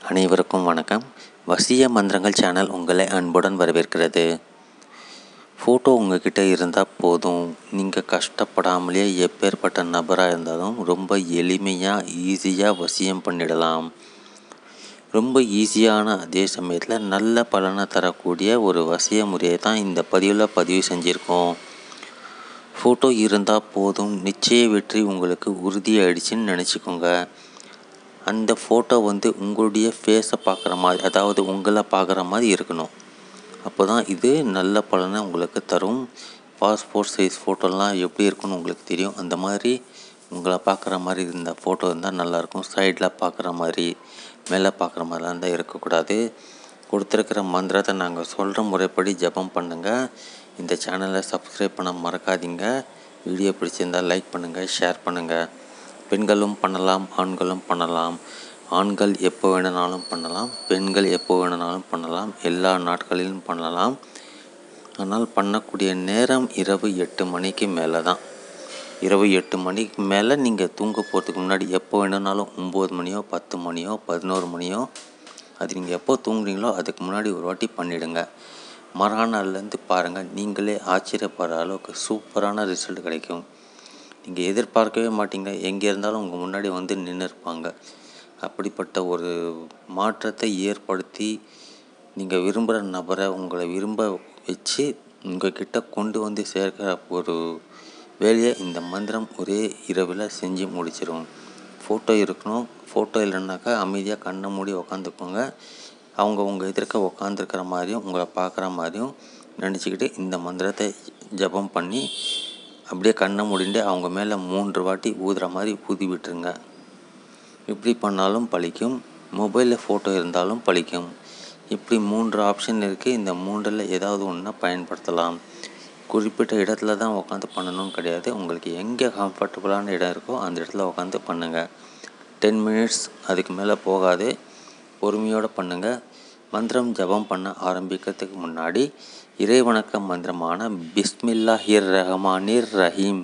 அனைவருக்கும் வணக்கம் வசிய மந்திரங்கள் சேனல் உங்களை அன்புடன் வரவேற்கிறது ஃபோட்டோ உங்ககிட்ட இருந்தால் போதும் நீங்கள் கஷ்டப்படாமலே எப்பேற்பட்ட நபராக இருந்தாலும் ரொம்ப எளிமையாக ஈஸியாக வசியம் பண்ணிடலாம் ரொம்ப ஈஸியான அதே சமயத்தில் நல்ல பலனை தரக்கூடிய ஒரு வசிய முறையை தான் இந்த பதிவில் பதிவு செஞ்சுருக்கோம் ஃபோட்டோ இருந்தால் போதும் நிச்சய வெற்றி உங்களுக்கு உறுதியாயிடுச்சுன்னு நினச்சிக்கோங்க அந்த ஃபோட்டோ வந்து உங்களுடைய ஃபேஸை பார்க்குற மாதிரி அதாவது உங்களை பார்க்குற மாதிரி இருக்கணும் அப்போ தான் இது நல்ல பலனை உங்களுக்கு தரும் பாஸ்போர்ட் சைஸ் ஃபோட்டோலாம் எப்படி இருக்குன்னு உங்களுக்கு தெரியும் அந்த மாதிரி உங்களை பார்க்குற மாதிரி இருந்த ஃபோட்டோ இருந்தால் நல்லாயிருக்கும் சைடில் பார்க்குற மாதிரி மேலே பார்க்குற மாதிரிலாம் இருந்தால் இருக்கக்கூடாது கொடுத்துருக்கிற மந்திரத்தை நாங்கள் சொல்கிற முறைப்படி ஜபம் பண்ணுங்கள் இந்த சேனலை சப்ஸ்கிரைப் பண்ண மறக்காதீங்க வீடியோ பிடிச்சிருந்தால் லைக் பண்ணுங்கள் ஷேர் பண்ணுங்கள் பெண்களும் பண்ணலாம் ஆண்களும் பண்ணலாம் ஆண்கள் எப்போ வேணுனாலும் பண்ணலாம் பெண்கள் எப்போ வேணுனாலும் பண்ணலாம் எல்லா நாட்களிலும் பண்ணலாம் ஆனால் பண்ணக்கூடிய நேரம் இரவு எட்டு மணிக்கு மேலே தான் இரவு எட்டு மணிக்கு மேலே நீங்கள் தூங்க போகிறதுக்கு முன்னாடி எப்போ வேணுனாலும் ஒம்பது மணியோ பத்து மணியோ பதினோரு மணியோ அது நீங்கள் எப்போ தூங்குறீங்களோ அதுக்கு முன்னாடி ஒரு வாட்டி பண்ணிவிடுங்க மறுநாள்லேருந்து பாருங்கள் நீங்களே ஆச்சரியப்படுற அளவுக்கு சூப்பரான ரிசல்ட் கிடைக்கும் நீங்கள் எதிர்பார்க்கவே மாட்டீங்க எங்கே இருந்தாலும் உங்கள் முன்னாடி வந்து நின்று இருப்பாங்க அப்படிப்பட்ட ஒரு மாற்றத்தை ஏற்படுத்தி நீங்கள் விரும்புகிற நபரை உங்களை விரும்ப வச்சு உங்ககிட்ட கொண்டு வந்து சேர்க்கிற ஒரு வேலையை இந்த மந்திரம் ஒரே இரவில் செஞ்சு முடிச்சிடும் ஃபோட்டோ இருக்கணும் ஃபோட்டோ இல்லைன்னாக்கா அமைதியாக கண்ணை மூடி உக்காந்துக்கோங்க அவங்க உங்கள் எதிர்க்க உக்காந்துருக்கிற மாதிரியும் உங்களை பார்க்குற மாதிரியும் நினச்சிக்கிட்டு இந்த மந்திரத்தை ஜபம் பண்ணி அப்படியே கண்ணை மூடிட்டு அவங்க மேலே மூன்று வாட்டி ஊதுற மாதிரி ஊதி விட்டுருங்க இப்படி பண்ணாலும் பழிக்கும் மொபைலில் ஃபோட்டோ இருந்தாலும் பழிக்கும் இப்படி மூன்று ஆப்ஷன் இருக்குது இந்த மூன்றில் ஏதாவது ஒன்றா பயன்படுத்தலாம் குறிப்பிட்ட இடத்துல தான் உட்காந்து பண்ணணும்னு கிடையாது உங்களுக்கு எங்கே கம்ஃபர்டபுளான இடம் இருக்கோ அந்த இடத்துல உட்காந்து பண்ணுங்கள் டென் மினிட்ஸ் அதுக்கு மேலே போகாது பொறுமையோடு பண்ணுங்கள் மந்திரம் ஜபம் பண்ண ஆரம்பிக்கிறதுக்கு முன்னாடி இறைவணக்க மந்திரமான பிஸ்மில்லாஹிர் ரஹமானிர் ரஹீம்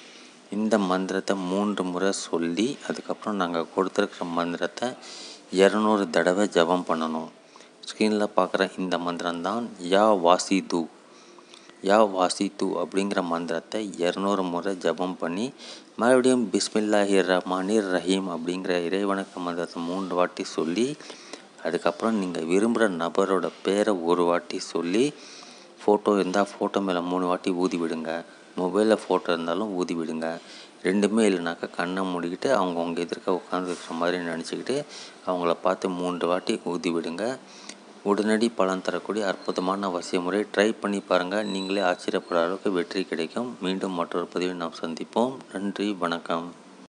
இந்த மந்திரத்தை மூன்று முறை சொல்லி அதுக்கப்புறம் நாங்கள் கொடுத்துருக்கிற மந்திரத்தை இரநூறு தடவை ஜபம் பண்ணணும் ஸ்க்ரீனில் பார்க்குற இந்த மந்திரம்தான் யா வாசிது யா வாசித்து அப்படிங்கிற மந்திரத்தை இரநூறு முறை ஜபம் பண்ணி மறுபடியும் பிஸ்மில்லாஹிர் ரஹ்மானிர் ரஹீம் அப்படிங்கிற இறைவணக்க மந்திரத்தை மூன்று வாட்டி சொல்லி அதுக்கப்புறம் நீங்கள் விரும்புகிற நபரோட பேரை ஒரு வாட்டி சொல்லி ஃபோட்டோ இருந்தால் ஃபோட்டோ மேலே மூணு வாட்டி ஊதி விடுங்க மொபைலில் ஃபோட்டோ இருந்தாலும் ஊதி விடுங்க ரெண்டுமே இல்லைனாக்கா கண்ணை மூடிக்கிட்டு அவங்க உங்கள் எதிர்க்க உட்காந்துருக்கிற மாதிரி நினச்சிக்கிட்டு அவங்கள பார்த்து மூன்று வாட்டி ஊதி விடுங்க உடனடி பலன் தரக்கூடிய அற்புதமான வசிய முறை ட்ரை பண்ணி பாருங்கள் நீங்களே ஆச்சரியப்படுற அளவுக்கு வெற்றி கிடைக்கும் மீண்டும் மற்றொரு பதிவில் நாம் சந்திப்போம் நன்றி வணக்கம்